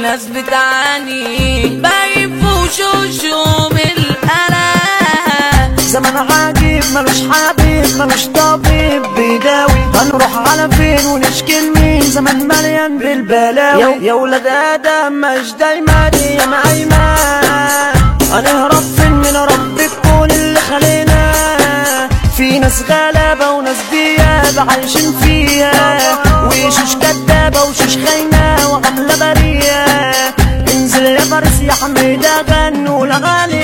ناس بتعاني باين في وشوشهم القلق زمن عجيب ملوش حبيب ملوش طبيب بيداوي هنروح على فين ونشكي لمين زمن مليان بالبلاوي يا, يا ولاد ادم مش دايما يا ايمان هنهرب فين من رب الكون اللي خلينا في ناس غلابة وناس ديابة عايشين فيها وشوش كدابة وشوش خاينة وعاملة برية انزل يا فارس يا حميدة غنوا الأغاني